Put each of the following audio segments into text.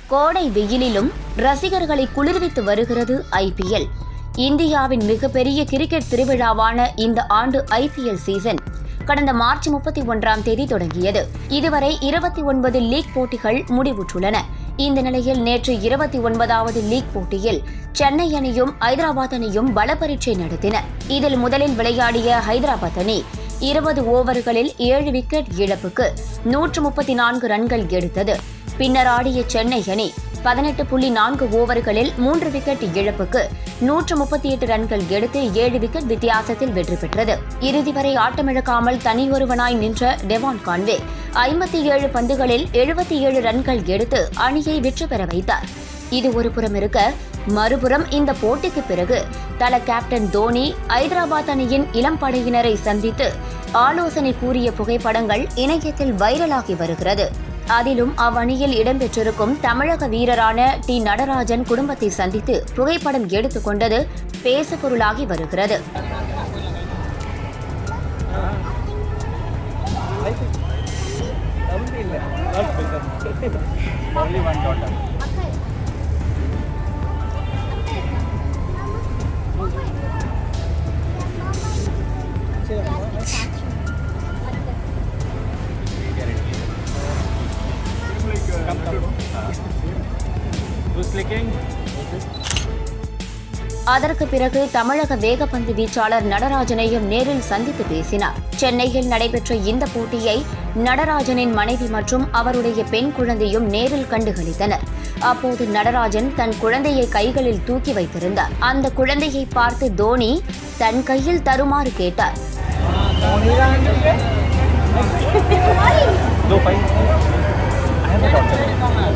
கோடை வெயிலிலும் ரசிகர்களை குளிர்வித்து வருகிறது ஐபிஎல் இந்தியாவின் மிகப்பெரிய கிரிக்கெட் திருவிழாவான இந்த ஆண்டு ஐபிஎல் சீசன் கடந்த மார்ச் முப்பத்தி ஒன்றாம் தேதி தொடங்கியது இதுவரை இருபத்தி ஒன்பது லீக் போட்டிகள் முடிவுற்றுள்ளன இந்த நிலையில் நேற்று இருபத்தி ஒன்பதாவது லீக் போட்டியில் சென்னை அணியும் ஐதராபாத் அணியும் பலப்பரீட்சை நடத்தின இதில் முதலில் விளையாடிய ஹைதராபாத் அணி இருபது ஓவர்களில் ஏழு விக்கெட் இழப்புக்கு நூற்று முப்பத்தி நான்கு ரன்கள் எடுத்தது பின்னர் ஆடிய சென்னை அணி பதினெட்டு புள்ளி நான்கு ஓவர்களில் மூன்று விக்கெட் இழப்புக்கு நூற்று முப்பத்தி எட்டு ரன்கள் எடுத்து ஏழு விக்கெட் வித்தியாசத்தில் வெற்றி பெற்றது இறுதி வரை ஆட்டமிழக்காமல் தனியொருவனாய் நின்ற டெவான் கான்வே ஐம்பத்தி ஏழு பந்துகளில் எழுபத்தி ஏழு ரன்கள் எடுத்து அணியை வெற்றி பெற வைத்தார் இது ஒரு புறம் இருக்க மறுபுறம் இந்த போட்டிக்கு பிறகு தல கேப்டன் தோனி ஐதராபாத் அணியின் இளம் படையினரை சந்தித்து ஆலோசனை கூறிய புகைப்படங்கள் இணையத்தில் வைரலாகி வருகிறது அதிலும் அவ்வணியில் இடம்பெற்றிருக்கும் தமிழக வீரரான டி நடராஜன் குடும்பத்தை சந்தித்து புகைப்படம் எடுத்துக்கொண்டது பேசுபொருளாகி வருகிறது Only one daughter. Come, come. Who's clicking? அதற்கு பிறகு தமிழக வேகப்பந்து வீச்சாளர் நடராஜனையும் நேரில் சந்தித்து பேசினார் சென்னையில் நடைபெற்ற இந்த போட்டியை நடராஜனின் மனைவி மற்றும் அவருடைய பெண் குழந்தையும் நேரில் கண்டுகளித்தனர் அப்போது நடராஜன் தன் குழந்தையை கைகளில் தூக்கி வைத்திருந்தார் அந்த குழந்தையை பார்த்து தோனி தன் கையில் தருமாறு கேட்டார் No, fine. I have a daughter.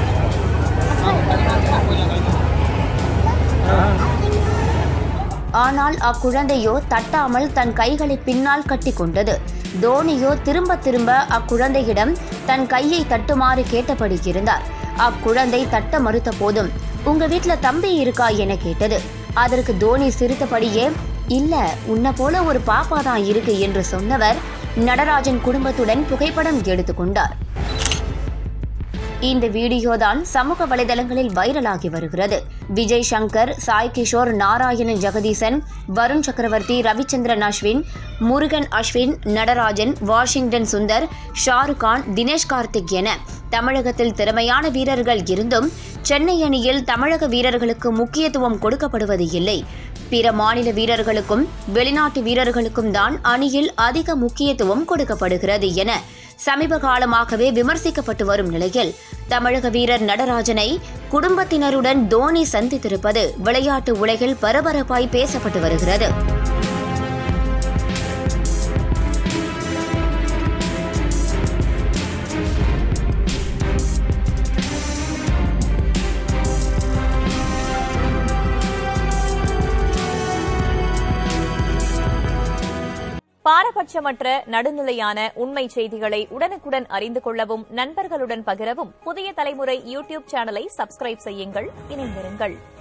ஆனால் அக்குழந்தையோ தட்டாமல் தன் கைகளை பின்னால் கட்டிக்கொண்டது தோனியோ திரும்ப திரும்ப அக்குழந்தையிடம் தன் கையை தட்டுமாறு கேட்டபடி இருந்தார் அக்குழந்தை தட்ட மறுத்த போதும் உங்க வீட்ல தம்பி இருக்கா என கேட்டது அதற்கு தோனி சிரித்தபடியே இல்ல உன்னை போல ஒரு பாப்பா தான் இருக்கு என்று சொன்னவர் நடராஜன் குடும்பத்துடன் புகைப்படம் எடுத்துக்கொண்டார் இந்த வீடியோதான் சமூக வலைதளங்களில் வைரலாகி வருகிறது விஜய் சங்கர் சாய் கிஷோர் நாராயணன் ஜெகதீசன் வருண் சக்கரவர்த்தி ரவிச்சந்திரன் அஸ்வின் முருகன் அஸ்வின் நடராஜன் வாஷிங்டன் சுந்தர் ஷாருக் கான் தினேஷ் கார்த்திக் என தமிழகத்தில் திறமையான வீரர்கள் இருந்தும் சென்னை அணியில் தமிழக வீரர்களுக்கு முக்கியத்துவம் கொடுக்கப்படுவது இல்லை பிற மாநில வீரர்களுக்கும் வெளிநாட்டு வீரர்களுக்கும் தான் அணியில் அதிக முக்கியத்துவம் கொடுக்கப்படுகிறது என சமீப காலமாகவே விமர்சிக்கப்பட்டு வரும் நிலையில் தமிழக வீரர் நடராஜனை குடும்பத்தினருடன் தோனி சந்தித்திருப்பது விளையாட்டு உலகில் பரபரப்பாய் பேசப்பட்டு வருகிறது பாரபட்சமற்ற நடுநிலையான உண்மை செய்திகளை உடனுக்குடன் அறிந்து கொள்ளவும் நண்பர்களுடன் பகிரவும் புதிய தலைமுறை யூடியூப் சேனலை சப்ஸ்கிரைப் செய்யுங்கள் இணைந்திருங்கள்